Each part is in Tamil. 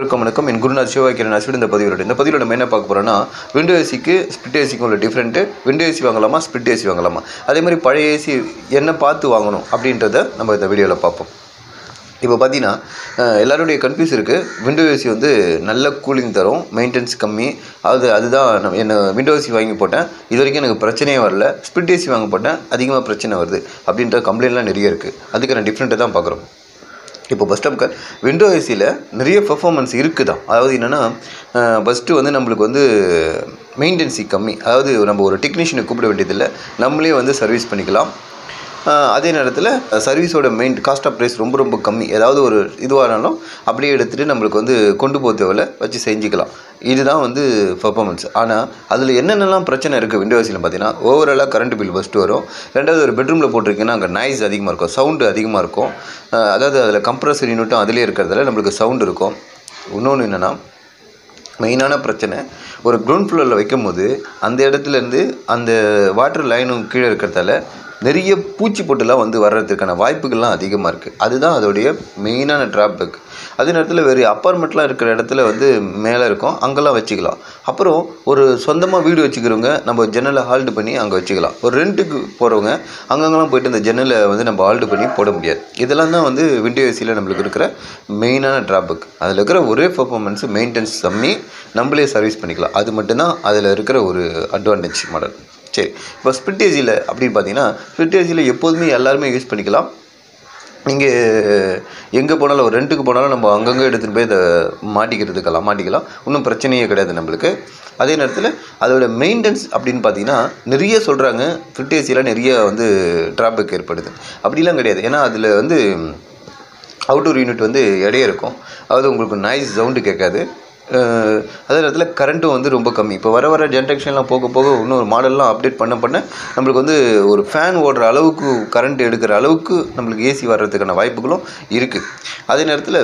அனைவருக்கும் வணக்கம் என் குருநாத் சிவாக்கிரன் அஸ்வின் இந்த பதிவில் இந்த பதிவில் நம்ம என்ன பார்க்க போகிறோம்னா விண்டோ ஏசிக்கு ஸ்பிட் ஏசிக்கும் உள்ள டிஃப்ரெண்ட்டு விண்டோ ஏசி வாங்கலாமா ஸ்பிட் ஏசி வாங்கலாமா அதே மாதிரி பழைய ஏசி என்ன பார்த்து வாங்கணும் அப்படின்றத நம்ம இந்த வீடியோவில் பார்ப்போம் இப்போ பார்த்தீங்கன்னா அஹ், எல்லாருடைய கன்ஃபியூஸ் இருக்குது விண்டோ ஏசி வந்து நல்ல கூலிங் தரும் மெயின்டெனன்ஸ் கம்மி அது அதுதான் நான் என்ன விண்டோ ஏசி வாங்கி போட்டேன் இது வரைக்கும் எனக்கு பிரச்சனையே வரல ஸ்பிட் ஏசி வாங்க போட்டேன் அதிகமாக பிரச்சனை வருது அப்படின்ற கம்ப்ளைண்ட்லாம் நிறைய இருக்குது அதுக்கான டிஃப்ரெண்ட்டை தான் பார்க்குறோம் இப்போ பஸ் ஸ்டாப்க்கு விண்டோ ஏசியில் நிறைய பெர்ஃபார்மன்ஸ் இருக்குதான் அதாவது என்னென்னா ஃபஸ்ட்டு வந்து நம்மளுக்கு வந்து மெயின்டெனன்சி கம்மி அதாவது நம்ம ஒரு டெக்னீஷியனை கூப்பிட வேண்டியதில்லை நம்மளே வந்து சர்வீஸ் பண்ணிக்கலாம் அஹ் அதே நேரத்தில் சர்வீஸோட மெயின் காஸ்ட் ஆஃப் ப்ரைஸ் ரொம்ப ரொம்ப கம்மி ஏதாவது ஒரு இதுவானாலும் அப்படியே எடுத்துகிட்டு நம்மளுக்கு வந்து கொண்டு போக தேவையில்ல வச்சு செஞ்சுக்கலாம் இதுதான் வந்து பர்ஃபார்மன்ஸ் ஆனால் அதில் என்னென்னலாம் பிரச்சனை இருக்குது விண்டோ ஏசியில் பார்த்தீங்கன்னா ஓவராலாக கரண்ட் பில் ஃபஸ்ட்டு வரும் ரெண்டாவது ஒரு பெட்ரூமில் போட்டிருக்கீங்கன்னா அங்கே நாய்ஸ் அதிகமாக இருக்கும் சவுண்டு அதிகமாக இருக்கும் அஹ் அதாவது அதில் கம்ப்ரஸர் யூனிட்டும் அதிலே இருக்கிறதால நம்மளுக்கு சவுண்டு இருக்கும் இன்னொன்று என்னென்னா மெயினான பிரச்சனை ஒரு கிரவுண்ட் ஃப்ளோரில் வைக்கும்போது அந்த இடத்துலேருந்து அந்த வாட்டர் லைனும் கீழே இருக்கிறதால நிறைய பூச்சி பொட்டுலாம் வந்து வர்றதுக்கான வாய்ப்புகள்லாம் அதிகமாக இருக்குது அதுதான் அதோடைய மெயினான ட்ராபேக் அதே நேரத்தில் வேறு அப்பார்ட்மெண்ட்லாம் இருக்கிற இடத்துல வந்து மேலே இருக்கும் அங்கெல்லாம் வச்சுக்கலாம் அப்புறம் ஒரு சொந்தமாக வீடு வச்சுக்கிறவங்க நம்ம ஜன்னலை ஹால்டு பண்ணி அங்கே வச்சுக்கலாம் ஒரு ரெண்ட்டுக்கு போகிறவங்க அங்கங்கெல்லாம் போயிட்டு இந்த ஜன்னலை வந்து நம்ம ஹால்டு பண்ணி போட முடியாது இதெல்லாம் தான் வந்து விண்டோ ஏசியில் நம்மளுக்கு இருக்கிற மெயினான ட்ராபேக் அதில் இருக்கிற ஒரே பர்ஃபார்மன்ஸ் மெயின்டெனன்ஸ் கம்மி நம்மளே சர்வீஸ் பண்ணிக்கலாம் அது மட்டும்தான் அதில் இருக்கிற ஒரு அட்வான்டேஜ் மாடல் சரி இப்போ ஸ்பிட் ஏசியில் அப்படின்னு பார்த்தீங்கன்னா ஸ்பிட் ஏசியில் எப்போதுமே எல்லாருமே யூஸ் பண்ணிக்கலாம் நீங்கள் எங்கே போனாலும் ஒரு ரெண்ட்டுக்கு போனாலும் நம்ம அங்கங்கே எடுத்துகிட்டு போய் இதை மாட்டிக்கிறதுக்கெல்லாம் மாட்டிக்கலாம் ஒன்றும் பிரச்சனையே கிடையாது நம்மளுக்கு அதே நேரத்தில் அதோட மெயின்டெனன்ஸ் அப்படின்னு பார்த்தீங்கன்னா நிறைய சொல்கிறாங்க ஃபிட் ஏசியில் நிறைய வந்து டிராபிக் ஏற்படுது அப்படிலாம் கிடையாது ஏன்னா அதில் வந்து அவுட்டோர் யூனிட் வந்து இடையே இருக்கும் அதாவது உங்களுக்கு நாய்ஸ் சவுண்டு கேட்காது அஹ் அதே நேரத்தில் கரண்ட்டும் வந்து ரொம்ப கம்மி இப்போ வர வர ஜென்ரேஷன்லாம் போக போக இன்னும் மாடல்லாம் அப்டேட் பண்ண பண்ண நம்மளுக்கு வந்து ஒரு ஃபேன் ஓடுற அளவுக்கு கரண்ட் எடுக்கிற அளவுக்கு நம்மளுக்கு ஏசி வர்றதுக்கான வாய்ப்புகளும் இருக்குது அதே நேரத்தில்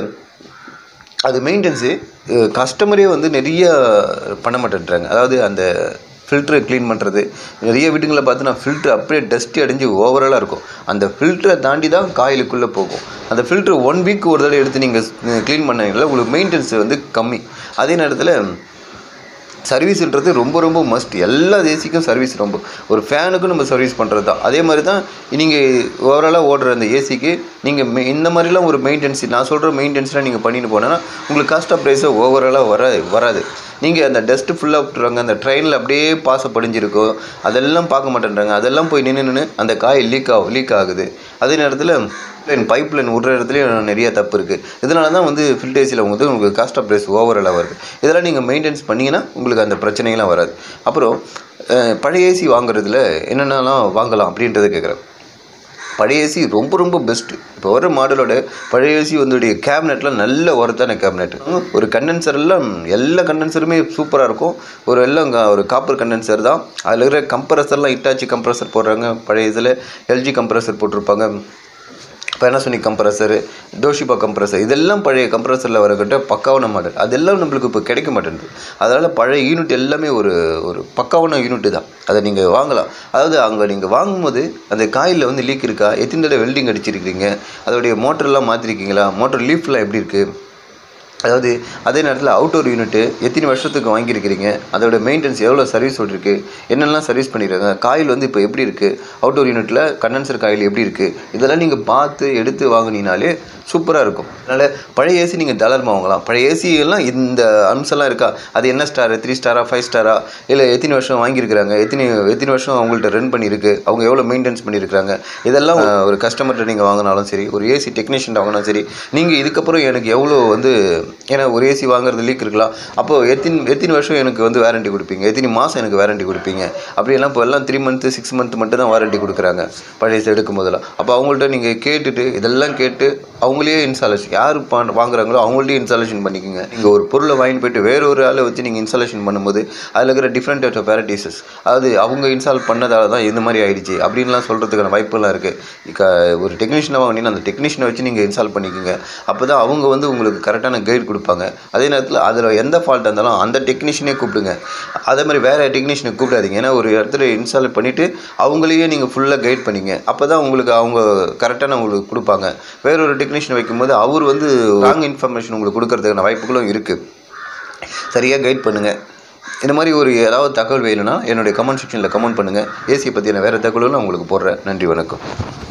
அது மெயின்டெனன்ஸு கஸ்டமரே வந்து நிறைய பண்ண மாட்டேன்றாங்க அதாவது அந்த ஃபில்டரை க்ளீன் பண்ணுறது நிறைய வீட்டுங்களில் பார்த்தீங்கன்னா ஃபில்ட்ரு அப்படியே டஸ்ட்டி அடைஞ்சு ஓவராலாக இருக்கும் அந்த ஃபில்டரை தாண்டி தான் காயிலுக்குள்ளே போகும் அந்த ஃபில்ட்ரு ஒன் வீக் ஒரு தடவை எடுத்து நீங்கள் க்ளீன் பண்ணீங்களா உங்களுக்கு மெயின்டெனன்ஸ் வந்து கம்மி அதே நேரத்தில் சர்வீஸ்ன்றது ரொம்ப ரொம்ப மஸ்ட் எல்லா ஏசிக்கும் சர்வீஸ் ரொம்ப ஒரு ஃபேனுக்கும் நம்ம சர்வீஸ் பண்ணுறது தான் அதே மாதிரி தான் நீங்கள் ஓவராலாக ஓடுற அந்த ஏசிக்கு நீங்கள் இந்த மாதிரிலாம் ஒரு மெயின்டெனன்ஸ் நான் சொல்கிற மெயின்டெனன்ஸ்லாம் நீங்கள் பண்ணிட்டு போனேன்னா உங்களுக்கு காஸ்ட் ஆஃப் ப்ரைஸை ஓவராலாக வர வராது நீங்கள் அந்த டஸ்ட்டு ஃபுல்லாக விட்டுறாங்க அந்த ட்ரெயினில் அப்படியே பாச படிஞ்சிருக்கும் அதெல்லாம் பார்க்க மாட்டேன்றாங்க அதெல்லாம் போய் நின்று நின்று அந்த காய் லீக் ஆகும் லீக் ஆகுது அதே நேரத்தில் லைன் பைப் லைன் விட்ற இடத்துலையும் நிறைய தப்பு இருக்குது இதனால தான் வந்து ஃபில்டேசியில் வந்து உங்களுக்கு காஸ்ட் ஆஃப் ப்ரைஸ் ஓவராலாக வருது இதெல்லாம் நீங்கள் மெயின்டெனன்ஸ் பண்ணிங்கன்னா உங்களுக்கு அந்த பிரச்சனைகள்லாம் வராது அப்புறம் அஹ், பழைய ஏசி வாங்குறதுல என்னென்னலாம் வாங்கலாம் அப்படின்றத கேட்குறேன் பழைய ஏசி ரொம்ப ரொம்ப பெஸ்ட்டு இப்போ வர மாடலோட பழைய ஏசி வந்துடைய கேபினெட்லாம் நல்ல ஒர்த்தான கேபினெட் ஒரு கண்டென்சர் எல்லாம் எல்லா கண்டென்சருமே சூப்பராக இருக்கும் ஒரு எல்லாம் க- ஒரு காப்பர் கண்டென்சர் தான் அதில் இருக்கிற கம்ப்ரஸர்லாம் இட்டாச்சி கம்ப்ரஸர் போடுறாங்க பழைய இதில் எல்ஜி கம்ப்ரஸர் போட்டிருப்பாங்க பேனாசோனிக் கம்ப்ரஸரு டோஷிபா கம்ப்ரஸர் இதெல்லாம் பழைய கம்ப்ரஸரில் வரக்கிட்ட பக்காவான மாடல் அதெல்லாம் நம்மளுக்கு இப்போ கிடைக்க மாட்டேங்குது அதனால் பழைய யூனிட் எல்லாமே ஒரு ஒரு பக்காவான யூனிட்டு தான் அதை நீங்கள் வாங்கலாம் அதாவது அங்கே நீங்கள் வாங்கும்போது அந்த காயில் வந்து லீக் இருக்கா எத்தனை தடவை வெல்டிங் அடிச்சிருக்கீங்க அதோடைய மோட்டர்லாம் மாற்றிருக்கீங்களா மோட்டர் லீஃப்லாம் எப்படி இருக்குது அதாவது அதே நேரத்தில் அவுட்டோர் யூனிட்டு எத்தனை வருஷத்துக்கு வாங்கியிருக்கிறீங்க அதோட மெயின்டெனன்ஸ் எவ்வளோ சர்வீஸ் இருக்குது என்னென்னலாம் சர்வீஸ் பண்ணியிருக்காங்க காயில் வந்து இப்போ எப்படி இருக்குது அவுட்டோர் யூனிட்டில் கண்டென்சர் காயில் எப்படி இருக்குது இதெல்லாம் நீங்கள் பார்த்து எடுத்து வாங்குனீங்கனாலே சூப்பராக இருக்கும் அதனால் பழைய ஏசி நீங்கள் தாராளமாக வாங்கலாம் பழைய ஏசி எல்லாம் இந்த அம்சம்லாம் இருக்கா அது என்ன ஸ்டார் த்ரீ ஸ்டாரா ஃபைவ் ஸ்டாரா இல்லை எத்தனை வருஷம் வாங்கியிருக்கிறாங்க எத்தனை எத்தனை வருஷம் அவங்கள்ட்ட ரன் பண்ணியிருக்கு அவங்க எவ்வளோ மெயின்டெனன்ஸ் பண்ணியிருக்காங்க இதெல்லாம் அஹ், ஒரு கஸ்டமர்கிட்ட நீங்கள் வாங்கினாலும் சரி ஒரு ஏசி டெக்னீஷியன் வாங்கினாலும் சரி நீங்கள் இதுக்கப்புறம் எனக்கு எவ்வளோ வந்து ஏன்னா ஒரு ஏசி வாங்குறது லீக் இருக்கலாம் அப்போது எத்தனை எத்தனை வருஷம் எனக்கு வந்து வாரண்டி கொடுப்பீங்க எத்தனை மாதம் எனக்கு வாரண்டி கொடுப்பீங்க அப்படியெல்லாம் இப்போ எல்லாம் த்ரீ மந்த்து சிக்ஸ் மந்த் மட்டும் தான் வாரண்டி கொடுக்குறாங்க பழைய ஏசி எடுக்கும் போதெல்லாம் அப்போ அவங்கள்ட்ட நீங்கள் கேட்டுட்டு இதெல்லாம் கேட்டு அவங்களே இன்ஸ்டாலேஷன் யார் பா வாங்குறாங்களோ அவங்கள்ட்டே இன்ஸ்டாலேஷன் பண்ணிக்கோங்க நீங்கள் ஒரு பொருளை வாங்கிட்டு போயிட்டு வேற ஒரு ஆளை வச்சு நீங்கள் இன்ஸ்டாலேஷன் பண்ணும்போது அதில் இருக்கிற டிஃப்ரெண்ட் ஆஃப் வெரைட்டிஸஸ் அதாவது அவங்க இன்ஸ்டால் பண்ணதால தான் இந்த மாதிரி ஆயிடுச்சு அப்படின்லாம் சொல்கிறதுக்கான வாய்ப்புலாம் இருக்குது ஒரு டெக்னீஷியனை வாங்கினீங்கன்னா அந்த டெக்னீஷியனை வச்சு நீங்கள் இன்ஸ்டால் பண்ணிக்கோங்க அப்போ தான் அவங்க வந்து உங்களுக்கு கரெக்டான கைடு கைட் கொடுப்பாங்க அதே நேரத்தில் அதில் எந்த ஃபால்ட் இருந்தாலும் அந்த டெக்னீஷியனே கூப்பிடுங்க அதே மாதிரி வேறு டெக்னீஷியனை கூப்பிடாதீங்க ஏன்னா ஒரு இடத்துல இன்ஸ்டால் பண்ணிவிட்டு அவங்களையே நீங்கள் ஃபுல்லாக கைட் பண்ணிங்க அப்போ தான் உங்களுக்கு அவங்க கரெக்டான உங்களுக்கு கொடுப்பாங்க வேற ஒரு டெக்னீஷியன் வைக்கும்போது அவர் வந்து ராங் இன்ஃபர்மேஷன் உங்களுக்கு கொடுக்கறதுக்கான வாய்ப்புகளும் இருக்குது சரியாக கைட் பண்ணுங்கள் இந்த மாதிரி ஒரு ஏதாவது தகவல் வேணும்னா என்னுடைய கமெண்ட் செக்ஷனில் கமெண்ட் பண்ணுங்கள் ஏசியை பற்றின வேறு தகவலும் நான் உங்களுக்கு போடுறேன் நன்றி வணக்கம்